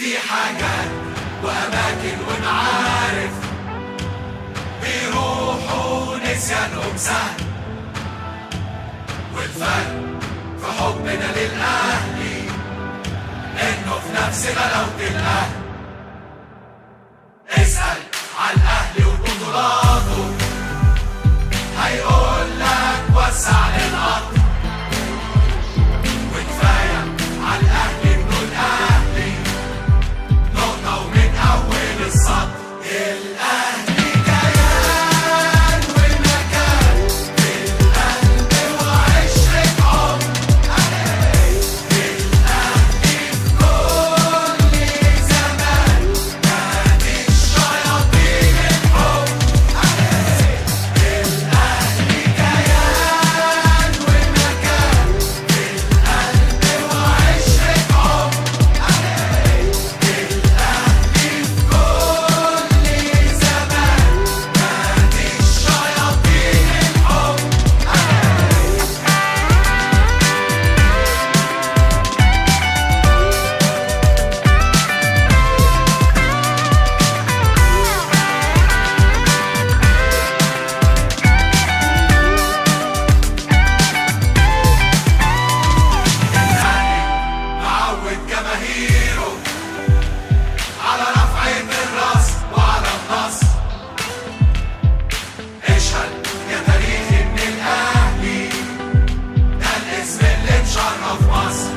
في حاجات وأماكن ونعارف بيروحوا نسيانهم سهل والفرق في حبنا للأهلي إنه في نفس غلاوة الأهل اسأل على الأهلي وبطولاته هيقول لك وسع للقطر وكفاية على الأهلي ابن الأهلي نقطة ومن أول السطر الأهلي كيان والمكان في القلب وعشرة عمر الأهلي في كل زمان نادي الشياطين الحب الأهلي كيان والمكان في القلب وعشرة عمر الأهلي في كل زمان نادي الشياطين الحب الأهلي معود جماهيره على رفع الراس وعلى النصر اشهد يا تاريخ ان الاهلي ده الاسم اللي مشرف مصر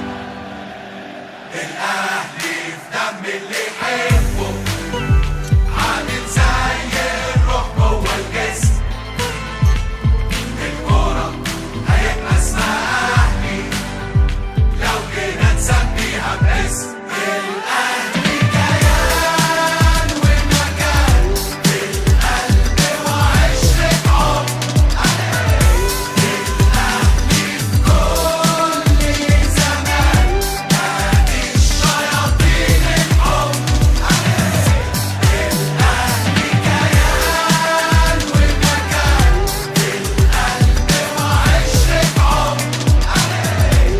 الاهلي في دم اللي يحبه عامل زي الروح جوه الجسم الكورة هيبقى اسمها اهلي لو جينا نسميها باسم الأهلي كيان والمكان في القلب وعشرة عمر الأهلي في كل زمان نادي الشياطين الحب الأهلي كيان والمكان في القلب وعشرة عمر كل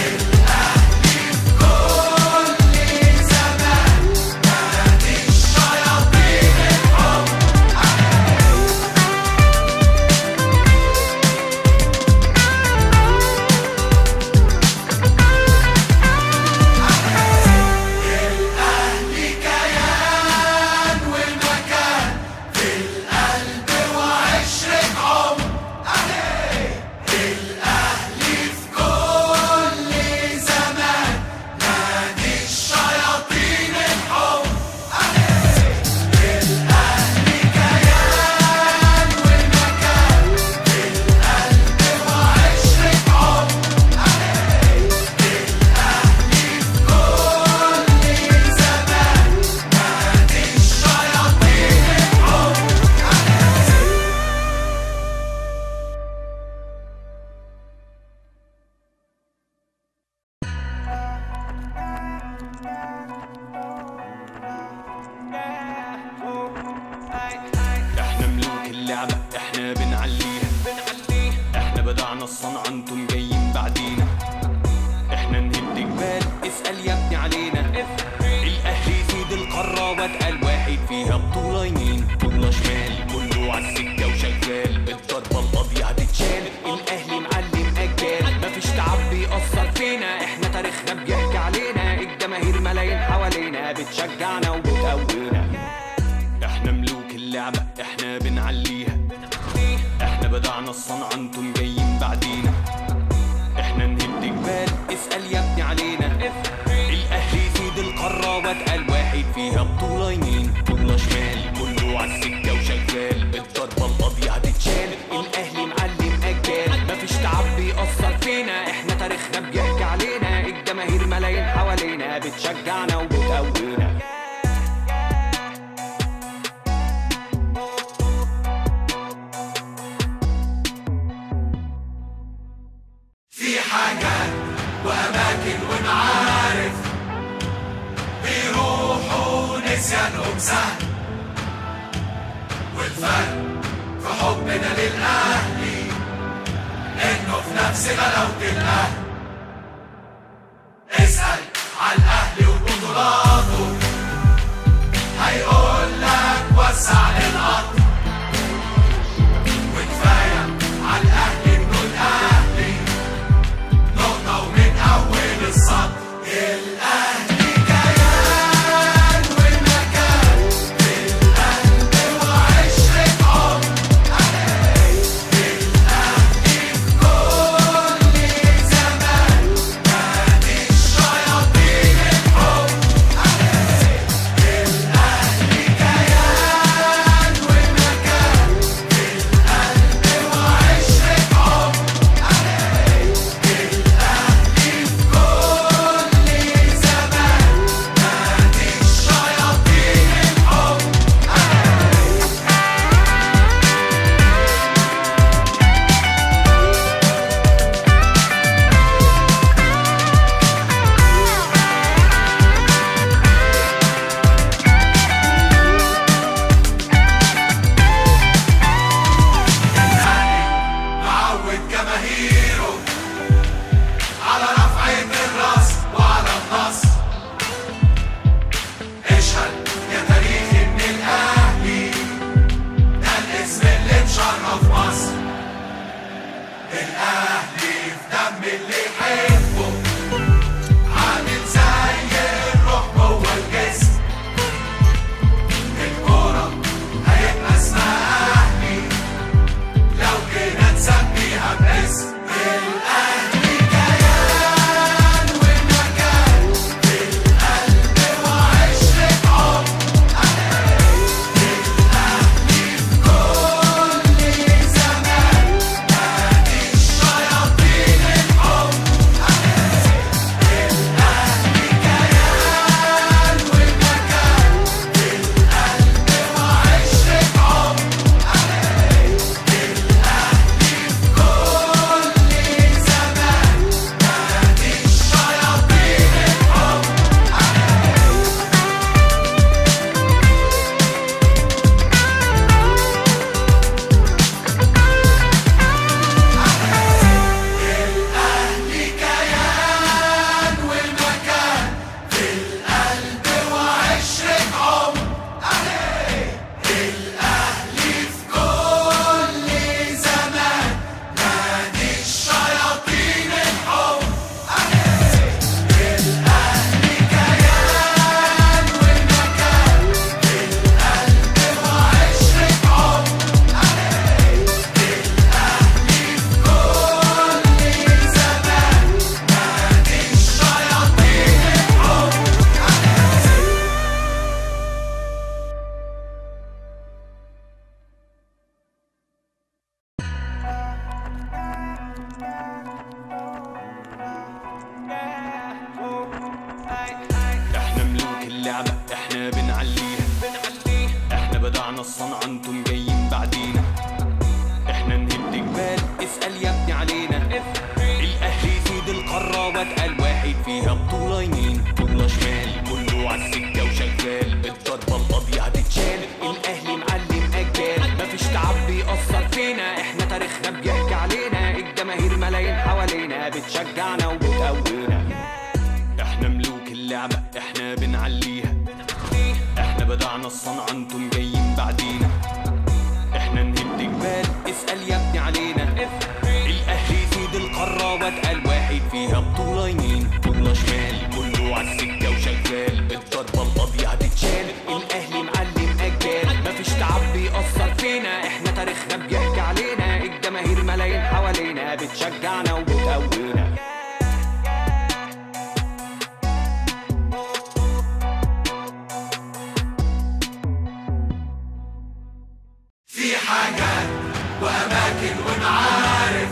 زمان نادي الشياطين الحب الأهلي كيان والمكان في القلب وعشرة عمر الأهلي في كل زمان نادي الشياطين الحب الأهلي كيان والمكان في القلب وعشرة عمر الأهلي في كل زمان نادي الشياطين الحب احنا ملوك اللعبة احنا بنعليها احنا بدعنا الصنعة انتم جايين بعدينا احنا نهد جبال اسأل يا ابني علينا الاهلي سيد القارة واتقل واحد فيها بطولة يمين بطولة شمال كله عالسكة وشغال الضربة القاضية هتتشال الاهلي معلم اجيال مفيش تعب بيأثر فينا احنا تاريخنا بيحكي علينا الجماهير ملايين حوالينا بتشجعنا وبتقوينا احنا ملوك اللعبة احنا بنعليها احنا بدعنا الصنعة انتم جايين بعدينا احنا نهد جبال اسأل يا ابني علينا الاهلي سيد القارة واتقل واحد فيها بطولة يمين بطولة شمال كله عالسكة وشغال الضربة القاضية هتتشال الاهلي معلم اجيال مفيش تعب بيأثر فينا احنا تاريخنا بيحكي علينا الجماهير ملايين حوالينا بتشجعنا وبتقوينا في حاجات وأماكن ونعارف بيروحوا نسيانهم سهل والفرق في حبنا للأهلي إنه في نفس غلاوة الأهل اسأل على الأهلي وبطولاته اللعبة احنا بنعليها احنا بدعنا الصنعة انتم جايين بعدينا احنا نهد جبال اسأل يا ابني علينا الاهلي سيد القارة واتقل واحد فيها بطولة يمين بطولة شمال كله عالسكة وشغال الضربة القاضية هتتشال الاهلي معلم اجيال مفيش تعب بيأثر فينا احنا تاريخنا بيحكي علينا الجماهير ملايين حوالينا بتشجعنا وبتقوينا احنا ملوك اللعبة احنا بنعليها احنا بدعنا الصنعة انتم جايين بعدينا احنا نهد جبال اسأل يا ابني علينا الاهلي سيد القارة واتقل واحد فيها بطولة يمين بطولة شمال كله عالسكة وشغال الضربة القاضية هتتشال الاهلي معلم اجيال مفيش تعب بيأثر فينا احنا تاريخنا بيحكي علينا الجماهير ملايين حوالينا بتشجعنا وبتقوينا في حاجات وأماكن ونعارف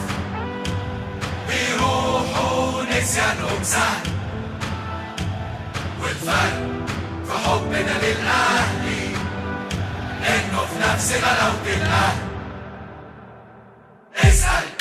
بيروحوا نسيانهم سهل والفرق في حبنا للأهلي إنه في نفس غلاوة الأهل اسأل